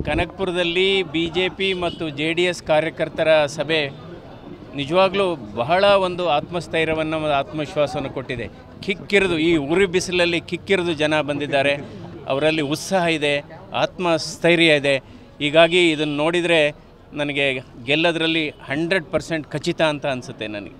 ಕನಕಪುರದಲ್ಲಿ B J P ಮತ್ತು J D S ಕಾರ್ಯಕರ್ತರ ಸಭೆ ನಿಜವಾಗ್ಲೂ ಬಹಳ ಒಂದು ಆತ್ಮಸ್ಥೈರ್ಯವನ್ನು ಮತ್ತು ಆತ್ಮವಿಶ್ವಾಸವನ್ನು ಕೊಟ್ಟಿದೆ ಕಿಕ್ಕಿರಿದು ಈ ಉರಿ ಬಿಸಿಲಲ್ಲಿ ಕಿಕ್ಕಿರಿದು ಜನ ಬಂದಿದ್ದಾರೆ ಅವರಲ್ಲಿ ಉತ್ಸಾಹ ಇದೆ ಆತ್ಮಸ್ಥೈರ್ಯ ಇದೆ ಹೀಗಾಗಿ ಇದನ್ನು ನೋಡಿದರೆ ನನಗೆ ಗೆಲ್ಲೋದ್ರಲ್ಲಿ ಹಂಡ್ರೆಡ್ ಪರ್ಸೆಂಟ್ ಖಚಿತ ಅಂತ ಅನಿಸುತ್ತೆ ನನಗೆ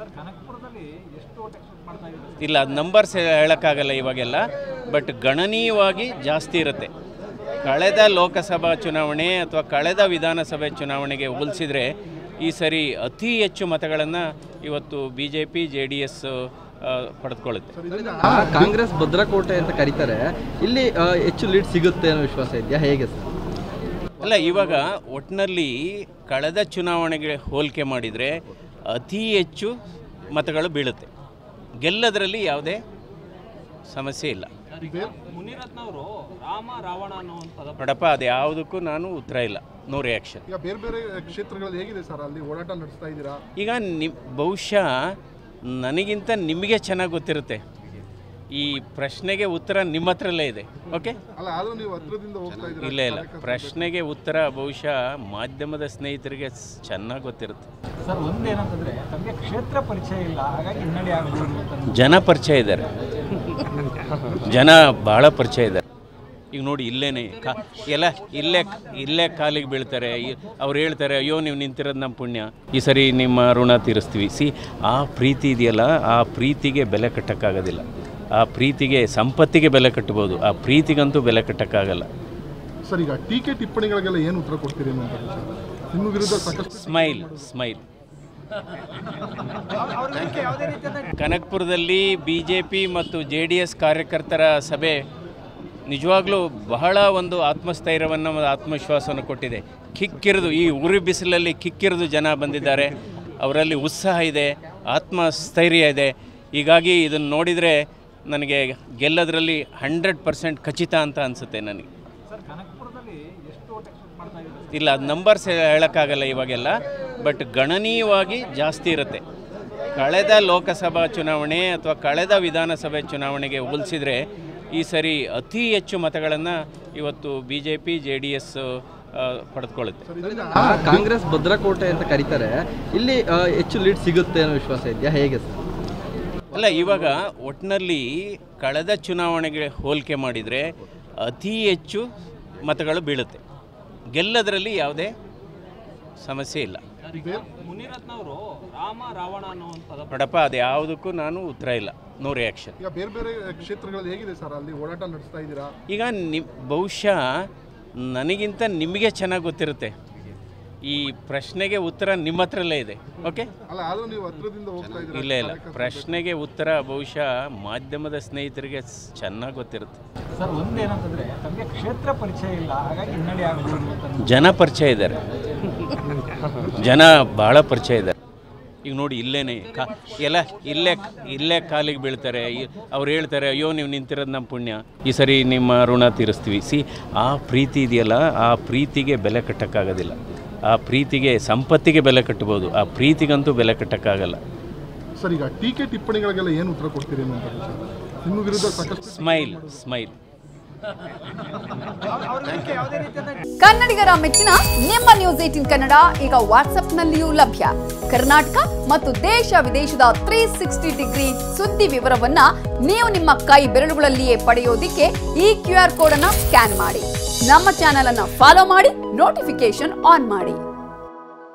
ಇಲ್ಲ ಅದು ನಂಬರ್ಸ್ ಹೇಳೋಕ್ಕಾಗಲ್ಲ ಇವಾಗೆಲ್ಲ ಬಟ್ ಗಣನೀಯವಾಗಿ ಜಾಸ್ತಿ ಇರುತ್ತೆ ಕಳೆದ ಲೋಕಸಭಾ ಚುನಾವಣೆ ಅಥವಾ ಕಳೆದ ವಿಧಾನಸಭೆ ಚುನಾವಣೆಗೆ ಹೋಲಿಸಿದರೆ ಈ ಸರಿ ಅತಿ ಹೆಚ್ಚು ಮತಗಳನ್ನು ಇವತ್ತು B J P J D S ಪಡೆದುಕೊಳ್ಳುತ್ತೆ ಆ, ಕಾಂಗ್ರೆಸ್ ಭದ್ರಕೋಟೆ ಅಂತ ಕರೀತಾರೆ ಇಲ್ಲಿ ಆ, ಹೆಚ್ಚು ಲೀಡ್ ಸಿಗುತ್ತೆ ಅನ್ನೋ ವಿಶ್ವಾಸ ಇದೆಯಾ ಹೇಗೆ ಸರ್ ಅಲ್ಲ ಇವಾಗ ಒಟ್ಟಿನಲ್ಲಿ ಕಳೆದ ಚುನಾವಣೆಗೆ ಹೋಲಿಕೆ ಮಾಡಿದರೆ ಅತಿ ಹೆಚ್ಚು ಮತಗಳು ಬೀಳುತ್ತೆ ಗೆಲ್ಲೋದ್ರಲ್ಲಿ ಯಾವುದೇ ಸಮಸ್ಯೆ ಇಲ್ಲ ಮುನಿರತ್ನವರು ರಾಮ ರಾವಣ ಅನ್ನುವಂಥದ್ದು ನೋಡಪ್ಪ ಅದು ಯಾವುದಕ್ಕೂ ನಾನು ಉತ್ತರ ಇಲ್ಲ ನೋ ರಿಯಾಕ್ಷನ್ ಈಗ ಬೇರೆ ಬೇರೆ ಕ್ಷೇತ್ರಗಳಲ್ಲಿ ಹೇಗಿದೆ ಸರ್ ಅಲ್ಲಿ ಓಡಾಟ ನಡೆಸ್ತಾ ಇದ್ದೀರಾ ಈಗ ನಿಮ್ ಬಹುಶಃ ನನಗಿಂತ ನಿಮಗೆ ಚೆನ್ನಾಗಿ ಗೊತ್ತಿರುತ್ತೆ ಈ ಪ್ರಶ್ನೆಗೆ ಉತ್ತರ ನಿಮ್ಮ ಹತ್ರಲ್ಲೇ ಇದೆ ಓಕೆ ಅಲ್ಲ ಆದ್ರೂ ನೀವು ಹತ್ರದಿಂದ ಹೋಗ್ತಾ ಇದ್ದೀರಾ ಇಲ್ಲ ಇಲ್ಲ ಪ್ರಶ್ನೆಗೆ ಉತ್ತರ ಬಹುಶಃ ಮಾಧ್ಯಮದ ಸ್ನೇಹಿತರಿಗೆ ಸ್- ಚೆನ್ನಾಗಿ ಗೊತ್ತಿರುತ್ತೆ ಸರ್ ಒಂದೇನಂತಂದ್ರೆ ತಮಗೆ ಕ್ಷೇತ್ರ ಪರಿಚಯ ಇಲ್ಲ ಹಾಗಾಗಿ ಹಿನ್ನಡೆ ಆಗಬಹುದು ಅಂತ ಜನ ಪರಿಚಯ ಇದ್ದಾರೆ ಜನ ಭಾಳ ಪರಿಚಯ ಇದ್ದಾರೆ ಈಗ ನೋಡಿ ಇಲ್ಲೇನೆ ಕಾ ಎಲ್ಲ ಇಲ್ಲೇ ಇಲ್ಲೇ ಕಾಲಿಗೆ ಬೀಳ್ತಾರೆ ಇ- ಅವ್ರು ಹೇಳ್ತಾರೆ ಅಯ್ಯೋ ನೀವು ನಿಂತಿರೋದು ನಮ್ಮ ಪುಣ್ಯ ಈ ಸರಿ ನಿಮ್ಮ ಋಣ ತೀರಿಸ್ತೀವಿ ಸಿ ಆ ಪ್ರೀತಿ ಇದೆಯಲ್ಲ ಆ ಪ್ರೀತಿಗೆ ಬೆಲೆ ಕಟ್ಟೋಕ್ಕಾಗೋದಿಲ್ಲ ಆ ಪ್ರೀತಿಗೆ ಸಂಪತ್ತಿಗೆ ಬೆಲೆ ಕಟ್ಬೋದು ಆ ಪ್ರೀತಿಗಂತೂ ಬೆಲೆ ಕಟ್ಟೋಕ್ಕಾಗಲ್ಲ ಸರ್ ಈಗ ಟೀಕೆ ಟಿಪ್ಪಣಿಗಳಿಗೆಲ್ಲ ಏನು ಉತ್ತರ ಕೊಡ್ತೀರಿ ಅಂತ ನಿಮ್ಮ ವಿರುದ್ಧ ಸಾಕಷ್ಟು ಸ್ಮೈಲ್ ಸ್ಮೈಲ್ ಕನಕಪುರದಲ್ಲಿ ಬಿ ಜೆ ಪಿ ಮತ್ತು ಜೆ ಡಿ ಎಸ್ ಕಾರ್ಯಕರ್ತರ ಸಭೆ ನಿಜವಾಗ್ಲೂ ಬಹಳ ಒಂದು ಆತ್ಮಸ್ಥೈರ್ಯವನ್ನು ಮತ್ತು ಆತ್ಮವಿಶ್ವಾಸವನ್ನು ಕೊಟ್ಟಿದೆ ಕಿಕ್ಕಿರಿದು ಈ ಉರಿ ಬಿಸಿಲಲ್ಲಿ ಕಿಕ್ಕಿರಿದು ಜನ ಬಂದಿದ್ದಾರೆ ಅವರಲ್ಲಿ ಉತ್ಸಾಹ ಇದೆ ಆತ್ಮಸ್ಥೈರ್ಯ ಇದೆ ಹೀಗಾಗಿ ಇದನ್ನು ನೋಡಿದರೆ ನನಗೆ ಗೆಲ್ಲೋದ್ರಲ್ಲಿ ಹಂಡ್ರೆಡ್ ಪರ್ಸೆಂಟ್ ಖಚಿತ ಅಂತ ಅನಿಸುತ್ತೆ ನನಗೆ ಸರ್ ಕನಕಪುರದಲ್ಲಿ ಎಷ್ಟು ಓಟ್ ಎಕ್ಸ್ಪೆಕ್ಟ್ ಮಾಡ್ತಾ ಇದ್ದಾರೆ ಇಲ್ಲ ಅದು ನಂಬರ್ಸ್ ಹೇಳೋಕ್ಕಾಗಲ್ಲ ಇವಾಗೆಲ್ಲ ಬಟ್ ಗಣನೀಯವಾಗಿ ಜಾಸ್ತಿ ಇರುತ್ತೆ ಕಳೆದ ಲೋಕಸಭಾ ಚುನಾವಣೆ ಅಥವಾ ಕಳೆದ ವಿಧಾನಸಭೆ ಚುನಾವಣೆಗೆ ಹೋಲಿಸಿದರೆ ಈ ಸರಿ ಅತಿ ಹೆಚ್ಚು ಮತಗಳನ್ನು ಇವತ್ತು B J P J D S ಪಡೆದುಕೊಳ್ಳುತ್ತೆ ಆ, ಕಾಂಗ್ರೆಸ್ ಭದ್ರಕೋಟೆ ಅಂತ ಕರೀತಾರೆ ಇಲ್ಲಿ ಆ, ಹೆಚ್ಚು ಲೀಡ್ ಸಿಗುತ್ತೆ ಅನ್ನೋ ವಿಶ್ವಾಸ ಇದೆಯಾ ಹೇಗೆ ಸರ್ ಅಲ್ಲ ಇವಾಗ ಒಟ್ಟಿನಲ್ಲಿ ಕಳೆದ ಚುನಾವಣೆಗೆ ಹೋಲಿಕೆ ಮಾಡಿದರೆ ಅತಿ ಹೆಚ್ಚು ಮತಗಳು ಬೀಳುತ್ತೆ ಗೆಲ್ಲೋದ್ರಲ್ಲಿ ಯಾವುದೇ ಸಮಸ್ಯೆ ಇಲ್ಲ ಮುನಿರತ್ನವರು ರಾಮ ರಾವಣ ಅನ್ನುವಂಥದ್ದು ನೋಡಪ್ಪ ಅದು ಯಾವುದಕ್ಕೂ ನಾನು ಉತ್ತರ ಇಲ್ಲ ನೋ ರಿಯಾಕ್ಷನ್ ಈಗ ಬೇರೆ ಬೇರೆ ಕ್ಷೇತ್ರಗಳಲ್ಲಿ ಹೇಗಿದೆ ಸರ್ ಅಲ್ಲಿ ಓಡಾಟ ನಡೆಸ್ತಾ ಇದ್ದೀರಾ ಈಗ ನಿಮ್ ಬಹುಶಃ ನನಗಿಂತ ನಿಮಗೆ ಚೆನ್ನಾಗಿ ಗೊತ್ತಿರುತ್ತೆ ಈ ಪ್ರಶ್ನೆಗೆ ಉತ್ತರ ನಿಮ್ಮ ಹತ್ರಲ್ಲೇ ಇದೆ ಓಕೆ ಅಲ್ಲ ಆದ್ರೂ ನೀವು ಹತ್ರದಿಂದ ಹೋಗ್ತಾ ಇದ್ದೀರಾ ಇಲ್ಲ ಇಲ್ಲ ಪ್ರಶ್ನೆಗೆ ಉತ್ತರ ಬಹುಶಃ ಮಾಧ್ಯಮದ ಸ್ನೇಹಿತರಿಗೆ ಸ್- ಚೆನ್ನಾಗಿ ಗೊತ್ತಿರುತ್ತೆ ಸರ್ ಒಂದೇನಂತಂದ್ರೆ ತಮಗೆ ಕ್ಷೇತ್ರ ಪರಿಚಯ ಇಲ್ಲ ಹಾಗಾಗಿ ಹಿನ್ನಡೆ ಆಗಬಹುದು ಅಂತ ಜನ ಪರಿಚಯ ಇದ್ದಾರೆ ಜನ ಭಾಳ ಪರಿಚಯ ಇದ್ದಾರೆ ಈಗ ನೋಡಿ ಇಲ್ಲೇನೆ ಕಾ ಎಲ್ಲ ಇಲ್ಲೇ ಇಲ್ಲೇ ಕಾಲಿಗೆ ಬೀಳ್ತಾರೆ ಇ- ಅವ್ರು ಹೇಳ್ತಾರೆ ಅಯ್ಯೋ ನೀವು ನಿಂತಿರೋದು ನಮ್ಮ ಪುಣ್ಯ ಈ ಸರಿ ನಿಮ್ಮ ಋಣ ತೀರಿಸ್ತೀವಿ ಸಿ ಆ ಪ್ರೀತಿ ಇದೆಯಲ್ಲ ಆ ಪ್ರೀತಿಗೆ ಬೆಲೆ ಕಟ್ಟೋಕ್ಕಾಗೋದಿಲ್ಲ ಆ ಪ್ರೀತಿಗೆ ಸಂಪತ್ತಿಗೆ ಬೆಲೆ ಕಟ್ಬೋದು ಆ ಪ್ರೀತಿಗಂತೂ ಬೆಲೆ ಕಟ್ಟೋಕ್ಕಾಗಲ್ಲ ಸರ್ ಈಗ ಟೀಕೆ ಟಿಪ್ಪಣಿಗಳಿಗೆಲ್ಲ ಏನು ಉತ್ತರ ಕೊಡ್ತೀರಿ ಅಂತ ನಿಮ್ಮ ವಿರುದ್ಧ ಸಾಕಷ್ಟು ಸ್ಮೈಲ್ ಸ್ಮೈಲ್ ಕನ್ನಡಿಗರ ಮೆಚ್ಚಿನ ನಿಮ್ಮ ನ್ಯೂಸ್ ಏಟಿನ್ ಕನ್ನಡ ಈಗ ವಾಟ್ಸ್ಆಪ್ನಲ್ಲಿಯೂ ಲಭ್ಯ ಕರ್ನಾಟಕ ಮತ್ತು ದೇಶ ವಿದೇಶದ ತ್ರೀ ಸಿಕ್ಸ್ಟಿ ಡಿಗ್ರಿ ಸುದ್ದಿ ವಿವರವನ್ನ ನೀವು ನಿಮ್ಮ ಕೈ ಬೆರಳುಗಳಲ್ಲಿಯೇ ಪಡೆಯೋದಿಕ್ಕೆ ಈ ಕ್ಯೂ ಆರ್ ಕೋಡ್ ಅನ್ನ ಸ್ಕ್ಯಾನ್ ಮಾಡಿ ನಮ್ಮ ಚಾನೆಲ್ ಅನ್ನ ಫಾಲೋ ಮಾಡಿ ನೋಟಿಫಿಕೇಶನ್ ಆನ್ ಮಾಡಿ